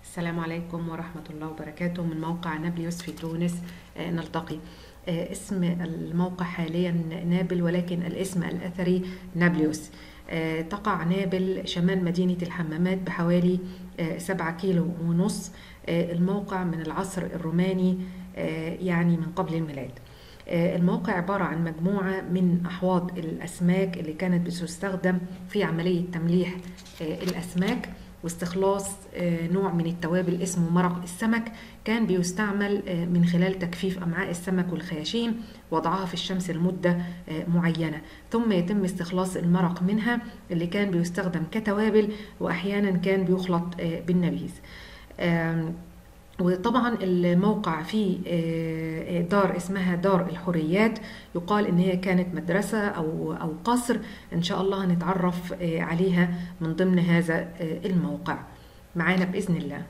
السلام عليكم ورحمة الله وبركاته من موقع نابليوس في تونس آه، نلتقي آه، اسم الموقع حاليا نابل ولكن الاسم الأثري نابليوس آه، تقع نابل شمال مدينة الحمامات بحوالي آه، سبعة كيلو ونص آه، الموقع من العصر الروماني آه، يعني من قبل الميلاد آه، الموقع عبارة عن مجموعة من أحواض الأسماك اللي كانت بتستخدم في عملية تمليح آه، الأسماك واستخلاص آه، نوع من التوابل اسمه مرق السمك كان بيستعمل آه، من خلال تجفيف أمعاء السمك والخياشيم وضعها في الشمس لمدة آه، معينة ثم يتم استخلاص المرق منها اللي كان بيستخدم كتوابل وأحيانا كان بيخلط آه، بالنبيذ آم، وطبعا الموقع فيه آه، دار اسمها دار الحريات يقال ان هي كانت مدرسه او او قصر ان شاء الله هنتعرف آه، عليها من ضمن هذا آه، الموقع معانا باذن الله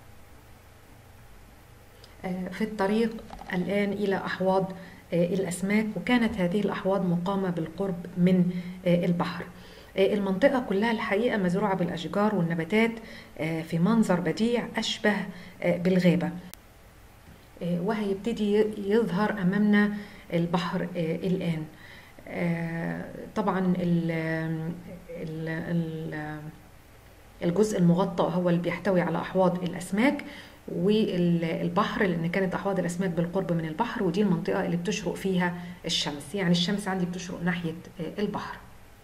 آه، في الطريق الان الى احواض آه، الاسماك وكانت هذه الاحواض مقامه بالقرب من آه، البحر آه، المنطقة كلها الحقيقة مزروعة بالأشجار والنباتات آه، في منظر بديع أشبه آه، بالغابة آه، وهيبتدي يظهر أمامنا البحر آه، الآن آه، طبعا ال ال ال الجزء المغطى هو اللي بيحتوي على أحواض الأسماك والبحر لأن كانت أحواض الأسماك بالقرب من البحر ودي المنطقة اللي بتشرق فيها الشمس يعني الشمس عندي بتشرق ناحية آه، البحر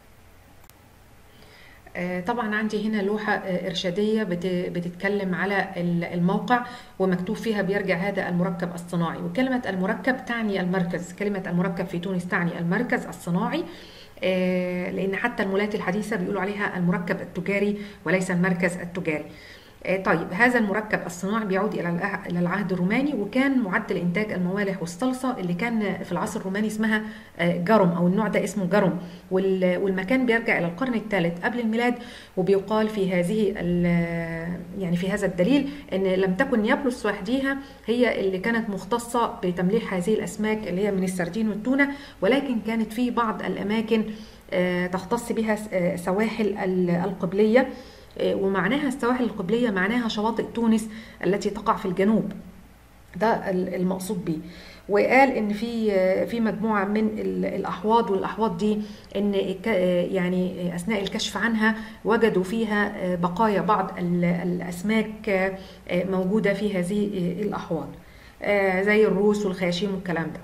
آه، طبعا عندي هنا لوحة آه، إرشادية بت- بتتكلم على ال- الموقع ومكتوب فيها بيرجع هذا المركب الصناعي وكلمة المركب تعني المركز كلمة المركب في تونس تعني المركز الصناعي آه، لأن حتى المولات الحديثة بيقولوا عليها المركب التجاري وليس المركز التجاري آه، طيب هذا المركب الصناعي بيعود الى الع- الى العهد الروماني وكان معدل انتاج الموالح والصلصه اللي كان في العصر الروماني اسمها آه، جرم او النوع ده اسمه جرم وال- والمكان بيرجع الى القرن الثالث قبل الميلاد وبيقال في هذه ال- يعني في هذا الدليل ان لم تكن يابلس وحديها هي اللي كانت مختصه بتمليح هذه الاسماك اللي هي من السردين والتونه ولكن كانت في بعض الاماكن آه، تختص بها س- آه، سواحل ال- القبليه آه، ومعناها السواحل القبليه معناها شواطئ تونس التي تقع في الجنوب ده ال- المقصود بيه وقال ان في في مجموعه من ال- الاحواض والاحواض دي ان ك- يعني اثناء الكشف عنها وجدوا فيها بقايا بعض ال- الاسماك موجوده في هذه الاحواض زي الروس والخياشيم والكلام ده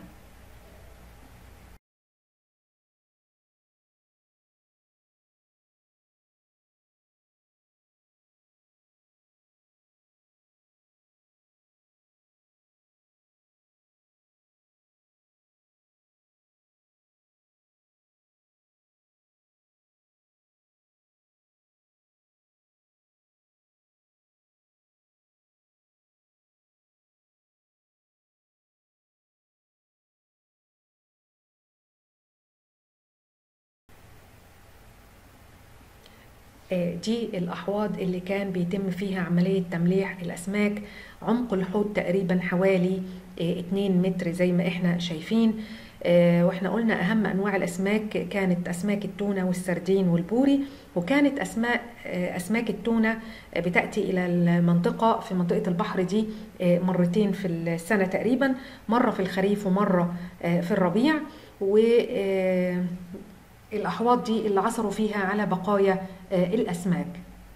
آه، دي الأحواض اللي كان بيتم فيها عملية تمليح الأسماك عمق الحوض تقريبا حوالي آه، 2 متر زي ما احنا شايفين آه، واحنا قلنا أهم أنواع الأسماك كانت أسماك التونة والسردين والبوري وكانت أسماء آه، أسماك التونة آه، بتأتي إلى المنطقة في منطقة البحر دي آه، مرتين في السنة تقريبا مرة في الخريف ومرة آه، في الربيع و آه، الأحواض دي اللي عثروا فيها على بقايا آه، الأسماك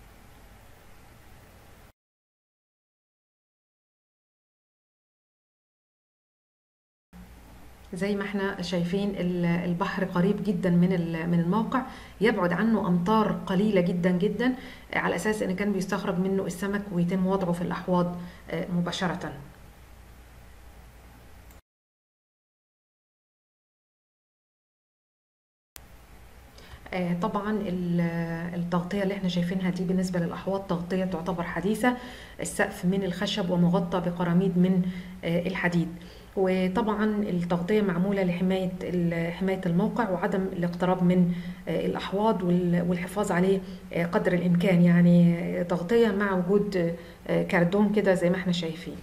زي ما احنا شايفين ال- البحر قريب جدا من ال- من الموقع يبعد عنه أمتار قليلة جدا جدا آه، على أساس إن كان بيستخرج منه السمك ويتم وضعه في الأحواض آه، مباشرة آه، طبعا ال- التغطية اللي احنا شايفينها دي بالنسبة للأحواض تغطية تعتبر حديثة السقف من الخشب ومغطى بقراميد من آه، الحديد وطبعا التغطية معمولة لحماية ال- حماية الموقع وعدم الاقتراب من آه، الأحواض وال- والحفاظ عليه آه، قدر الإمكان يعني آه، تغطية مع وجود آه، كاردون كده زي ما احنا شايفين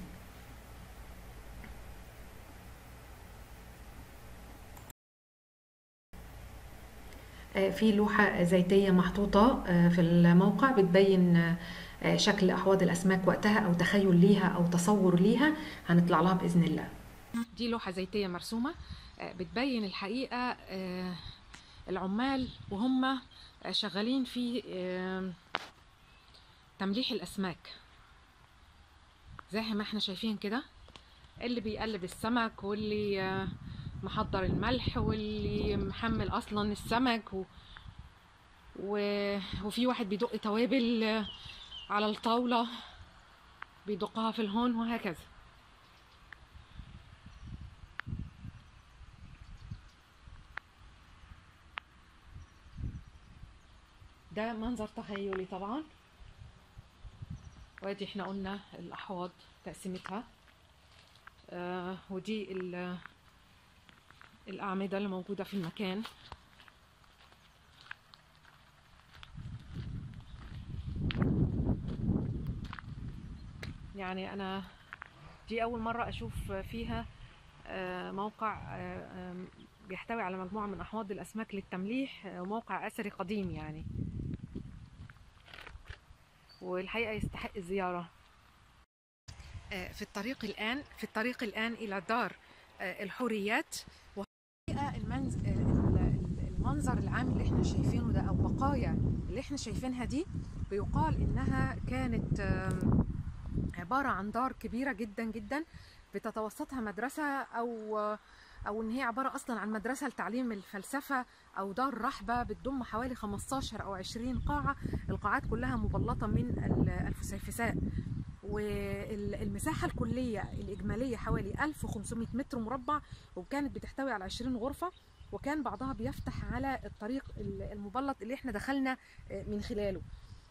آه، في لوحة زيتية محطوطة آه، في الموقع بتبين آه، آه، شكل احواض الاسماك وقتها او تخيل ليها او تصور ليها هنطلع لها باذن الله دي لوحه زيتيه مرسومه آه، بتبين الحقيقه آه، العمال وهم آه، شغالين في آه، تمليح الاسماك زي ما احنا شايفين كده اللي بيقلب السمك واللي آه، محضر الملح واللي محمل اصلا السمك و... و... وفي واحد بيدق توابل آه، على الطاولة بيدقها في الهون وهكذا ده منظر تخيلي طبعا وادي احنا قلنا الاحواض تقسيمتها آه ودي ال- الاعمده اللي موجوده في المكان يعني انا دي اول مره اشوف فيها آه، موقع آه، آم، بيحتوي على مجموعه من احواض الاسماك للتمليح آه، موقع اثري قديم يعني والحقيقه يستحق الزياره آه، في الطريق الان في الطريق الان الى دار آه، الحوريات والحقيقه المنز... ال- ال- المنظر العام اللي احنا شايفينه ده او بقايا اللي احنا شايفينها دي بيقال انها كانت آم، عبارة عن دار كبيرة جدا جدا بتتوسطها مدرسة أو أو إن هي عبارة أصلا عن مدرسة لتعليم الفلسفة أو دار رحبة بتضم حوالي 15 أو 20 قاعة القاعات كلها مبلطة من ال- الفسيفساء والمساحة الكلية الإجمالية حوالي 1500 متر مربع وكانت بتحتوي على 20 غرفة وكان بعضها بيفتح على الطريق المبلط اللي احنا دخلنا من خلاله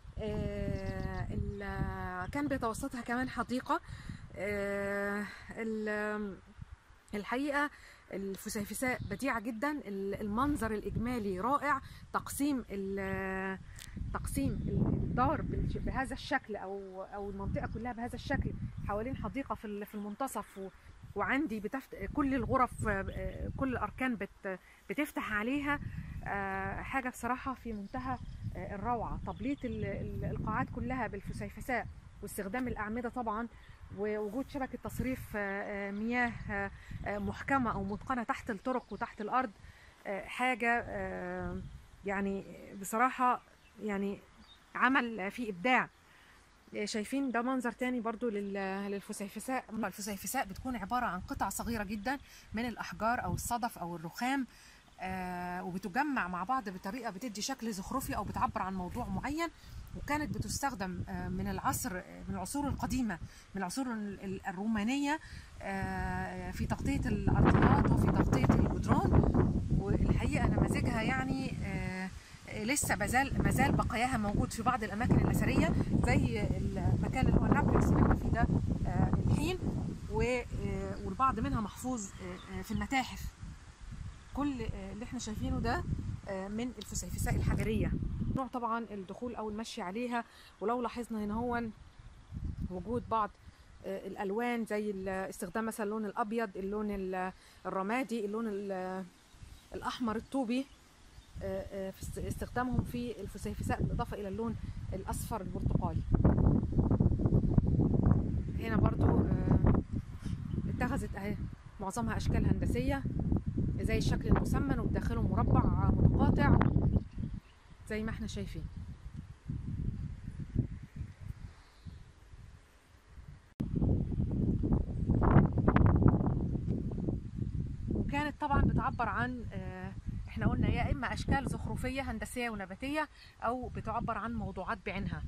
آه، ال- كان بيتوسطها كمان حديقة آه، ال- الحقيقة الفسيفساء بديعة جدا ال- المنظر الإجمالي رائع تقسيم ال- تقسيم الدار بالش- بهذا الشكل أو أو المنطقة كلها بهذا الشكل حوالين حديقة في ال- في المنتصف و- وعندي بتفت... كل الغرف آه، كل الأركان بت... بتفتح عليها آه، حاجة بصراحة في منتهى آه، الروعة تبليط ال- ال- القاعات كلها بالفسيفساء واستخدام الأعمدة طبعا ووجود شبكة تصريف آه، آه، مياه آه، آه، محكمة أو متقنة تحت الطرق وتحت الأرض آه، حاجة آه، يعني بصراحة يعني عمل فيه إبداع آه، شايفين ده منظر تاني برضو لل- للفسيفساء الفسيفساء بتكون عبارة عن قطع صغيرة جدا من الأحجار أو الصدف أو الرخام آه، وبتجمع مع بعض بطريقه بتدي شكل زخرفي او بتعبر عن موضوع معين وكانت بتستخدم آه، من العصر من العصور القديمه من العصور ال- ال- الرومانيه آه، في تغطيه الارضيات وفي تغطيه الجدران والحقيقه نماذجها يعني آه، لسه بزال ما زال بقاياها موجود في بعض الاماكن الاثريه زي المكان اللي هو نابلس اللي احنا فيه ده آه، الحين و- آه، والبعض منها محفوظ آه، آه، في المتاحف كل آه، اللي احنا شايفينه ده آه، من الفسيفساء الحجريه نوع طبعا الدخول او المشي عليها ولو لاحظنا هنا هو وجود بعض آه، الالوان زي ال- استخدام مثلا اللون الابيض اللون ال- الرمادي اللون ال- الاحمر الطوبي آه، آه، في است- استخدامهم في الفسيفساء بالاضافه الى اللون الاصفر البرتقالي هنا برضو آه، اتخذت اهي معظمها اشكال هندسيه زي الشكل المسمن وبداخله مربع متقاطع زي ما احنا شايفين وكانت طبعا بتعبر عن آه، احنا قلنا يا اما اشكال زخرفيه هندسيه ونباتيه او بتعبر عن موضوعات بعينها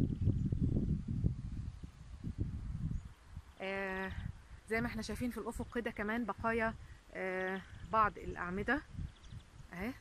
آه، زي ما احنا شايفين في الافق كده كمان بقايا آه، بعض الاعمده اهي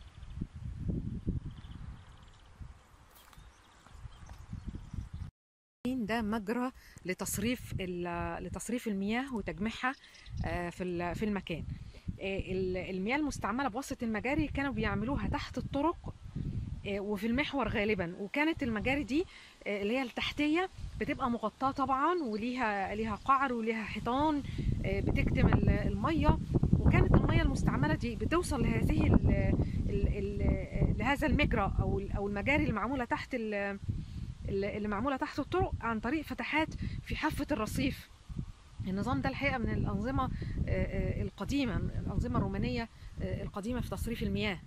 ده مجرى لتصريف ال- لتصريف المياه وتجميعها آه، في ال- في المكان آه، ال- المياه المستعمله بواسطه المجاري كانوا بيعملوها تحت الطرق آه، وفي المحور غالبا وكانت المجاري دي آه، اللي هي التحتيه بتبقى مغطاه طبعا وليها ليها قعر وليها حيطان آه، بتكتم ال- الميه وكانت الميه المستعمله دي بتوصل لهذه ال ال ال لهذا المجرى او ال- او المجاري المعموله تحت ال- اللي اللي معموله تحت الطرق عن طريق فتحات في حافه الرصيف النظام ده الحقيقه من الانظمه آه، آه، القديمه الانظمه الرومانيه آه، القديمه في تصريف المياه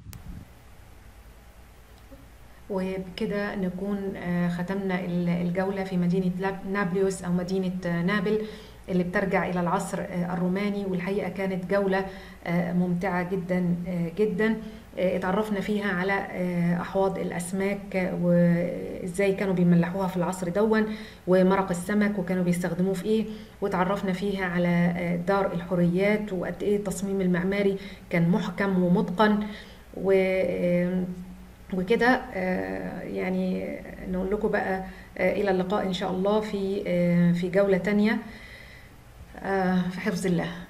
وبكده نكون آه، ختمنا ال- الجولة في مدينة لاب- نابليوس أو مدينة آه، نابل اللي بترجع إلى العصر آه، الروماني والحقيقة كانت جولة آه، ممتعة جدا آه، جدا آه، اتعرفنا فيها على آه، أحواض الأسماك آه، وإزاي كانوا بيملحوها في العصر دون ومرق السمك وكانوا بيستخدموه في إيه وتعرفنا فيها على آه، دار الحريات وقد إيه التصميم المعماري كان محكم ومتقن و آه، وكده آه، يعني نقول لكم بقى آه، إلى اللقاء إن شاء الله في آه، في جولة تانية آه، في حفظ الله